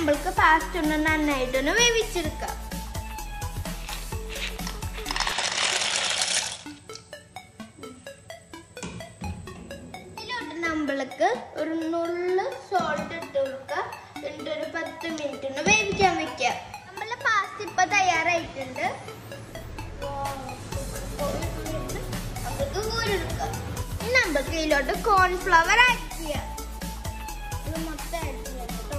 നമ്മൾക്ക് പാസ്റ്റ് ഒന്ന് നന്നായിട്ടൊന്ന് വേവിച്ചെടുക്കാം ഇതിലോട്ട് നമ്മൾക്ക് ഒരു നുള്ള് സോൾട്ട് ഇട്ട് കൊടുക്കാം എന്നിട്ട് ഒരു പത്ത് മിനിറ്റ് ഒന്ന് വേവിക്കാൻ വെക്കാം നമ്മളെ പാസ്റ്റ് ഇപ്പൊ തയ്യാറായിട്ടുണ്ട് നമുക്ക് കോരെടുക്കാം ഇനി നമുക്ക് ഇതിലോട്ട് കോൺഫ്ലവർ ആഡ് ചെയ്യാം ഇത് മൊത്തം ആഡ് ചെയ്യാം കേട്ടോ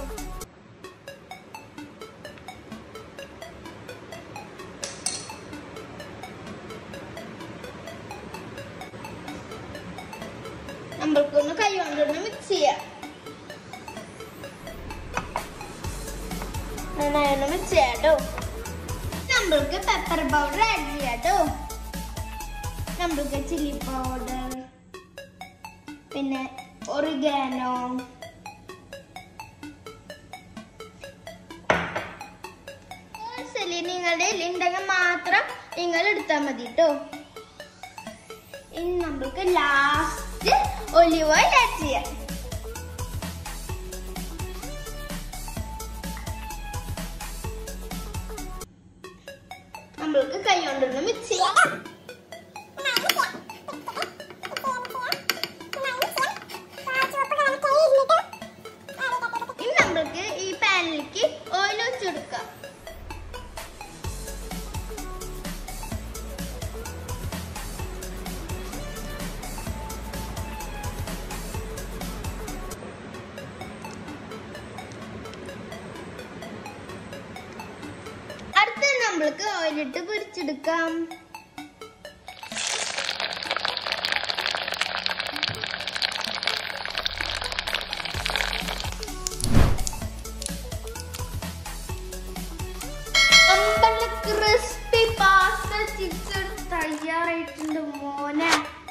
നമ്മൾക്കൊന്ന് കൈ കൊണ്ടൊന്ന് മിക്സ് ചെയ്യാം നന്നായി മിക്സ് ചെയ്യാം കേട്ടോ നമ്മൾക്ക് പെപ്പർ പൗഡർ ആഡ് ചെയ്യാം കേട്ടോ നമ്മൾക്ക് ചില്ലി പൗഡർ പിന്നെ ഒറിഗാനോ നിങ്ങളുടെ ഉണ്ടെങ്കിൽ മാത്രം നിങ്ങൾ എടുത്താൽ മതി കേട്ടോ ഇനി നമ്മൾക്ക് ലാസ്റ്റ് ഒലിവ് ഓയിൽ ആഡ് ചെയ്യാം നമ്മൾക്ക് കൈ കൊണ്ടൊന്ന് മിക്സ് ചെയ്യാം ഇനി നമ്മൾക്ക് ഈ പാനിലേക്ക് ഓയിൽ വെച്ച് കൊടുക്കാം അടുത്ത നമ്മൾക്ക് ഓയിലിട്ട് പൊരിച്ചെടുക്കാം നമ്മളുടെ ക്രിസ്പി പാസ്ത ചിപ്സ് തയ്യാറായിട്ടുണ്ട് മോനെ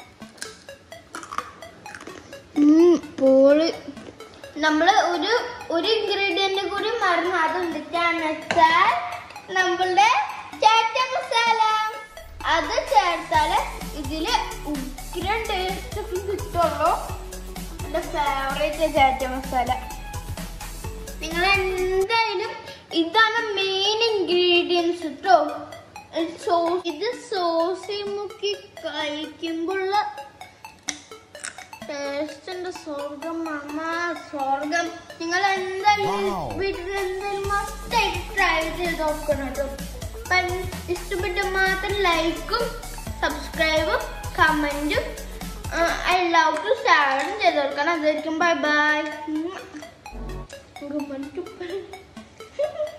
പോള് നമ്മള് ഒരു ഒരു ഇൻഗ്രീഡിയന്റ് കൂടി മറന്നു അത് എന്തൊക്കെയാന്ന് വെച്ചാൽ നമ്മളുടെ ചാറ്റ മസാല അത് ചേർത്താല് ഇതില് ഉഗ്രം ടേസ്റ്റ് കിട്ടുള്ളൂ എന്റെ ഫേവറേറ്റ് ചാറ്റ മസാല നിങ്ങൾ എന്തായാലും ഇതാണ് മെയിൻ ഇൻഗ്രീഡിയൻസ് കേട്ടോ സോസ് ഇത് സോസി മുക്കി കഴിക്കുമ്പോഴുള്ള ടേസ്റ്റിന്റെ സ്വർഗം അമ്മ സ്വർഗം നിങ്ങൾ എന്തായാലും Wow. വീട്ടിൽ എന്തായാലും മസ്റ്റായിട്ട് ട്രൈ ചെയ്ത് നോക്കണം കേട്ടോ അപ്പം ഇഷ്ടപ്പെട്ട മാത്രം ലൈക്കും സബ്സ്ക്രൈബും കമൻറ്റും എല്ലാവർക്കും ഷെയറും ചെയ്ത് കൊടുക്കണം അതായിരിക്കും ബൈ ബൈ